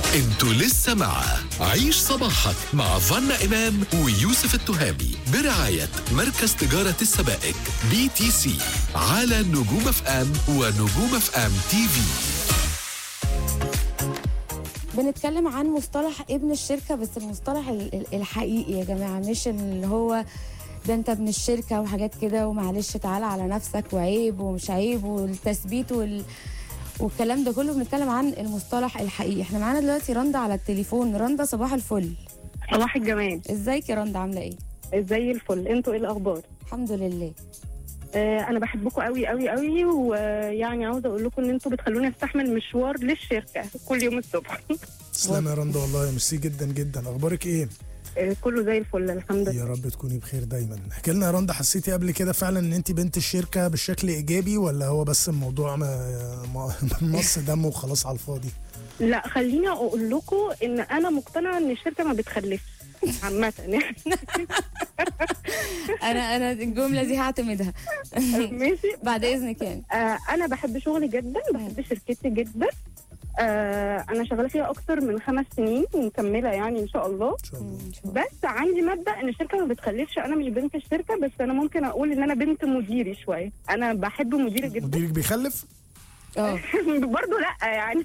انتوا لسه مع عيش صباحك مع فنا إمام ويوسف التهامي برعاية مركز تجارة السبائك بي تي سي على نجوم اف ام ونجوم اف ام تي في بنتكلم عن مصطلح ابن الشركة بس المصطلح ال- ال- الحقيقي يا جماعة مش اللي هو ده انت ابن الشركة وحاجات كده ومعلش تعالى على نفسك وعيب ومش عيب والتثبيت وال... والكلام ده كله بنتكلم عن المصطلح الحقيقي احنا معانا دلوقتي رندا على التليفون رندا صباح الفل صباح الجمال ازيك يا رندا عاملة ايه زي الفل انتوا ايه الاخبار الحمد لله آه انا بحبكم قوي قوي قوي ويعني عاوزه اقول لكم ان انتوا بتخلوني استحمل مشوار للشركه كل يوم الصبح تسلم يا رندا والله ميرسي جدا جدا اخبارك ايه آه كله زي الفل الحمد لله يا رب تكوني بخير دايما احكي لنا يا رندا حسيتي قبل كده فعلا ان انت بنت الشركه بشكل ايجابي ولا هو بس الموضوع ما- ما- مص دم وخلاص على الفاضي لا خليني اقول لكم ان انا مقتنعه ان الشركه ما بتخلفش عامه يعني انا انا الجملة دي هعتمدها ماشي بعد اذنك يعني آه انا بحب شغلي جدا بحب شركتي جدا آه انا شغاله فيها اكتر من خمس سنين ومكمله يعني ان شاء الله ان شاء الله بس عندي مبدا ان الشركه ما بتخلفش انا مش بنت الشركه بس انا ممكن اقول ان انا بنت مديري شويه انا بحب مديري جدا مديرك بيخلف اه برضه لا يعني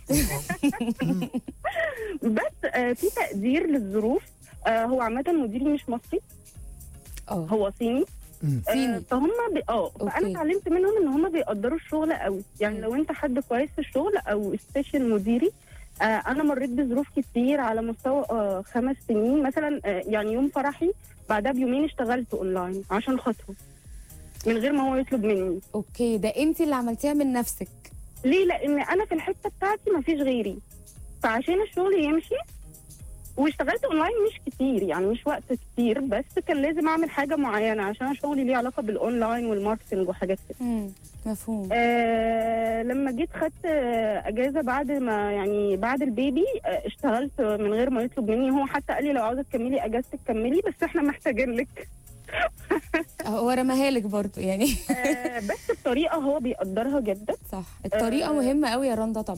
بس آه في تقدير للظروف آه هو عامه مديري مش مصري اه هو صيني مم. آه صيني. فهم بي... اه أوكي. فانا اتعلمت منهم ان هم بيقدروا الشغل قوي يعني مم. لو انت حد كويس في الشغل او سبيشال مديري آه انا مريت بظروف كتير على مستوى آه خمس سنين مثلا آه يعني يوم فرحي بعدها بيومين اشتغلت اونلاين عشان خاطره من غير ما هو يطلب مني اوكي ده انت اللي عملتيها من نفسك ليه لان انا في الحته بتاعتي ما فيش غيري فعشان الشغل يمشي واشتغلت اونلاين مش كتير يعني مش وقت كتير بس كان لازم اعمل حاجه معينه عشان شغلي ليه علاقه بالاونلاين والماركتنج وحاجات كده مم. مفهوم آه لما جيت خدت آه اجازه بعد ما يعني بعد البيبي آه اشتغلت من غير ما يطلب مني هو حتى قال لي لو عاوزه تكملي اجازتك كملي بس احنا محتاجين لك هو رماها لك برضه يعني آه بس بطريقه هو بيقدرها جدا صح الطريقه آه. مهمه قوي يا رندا طبعا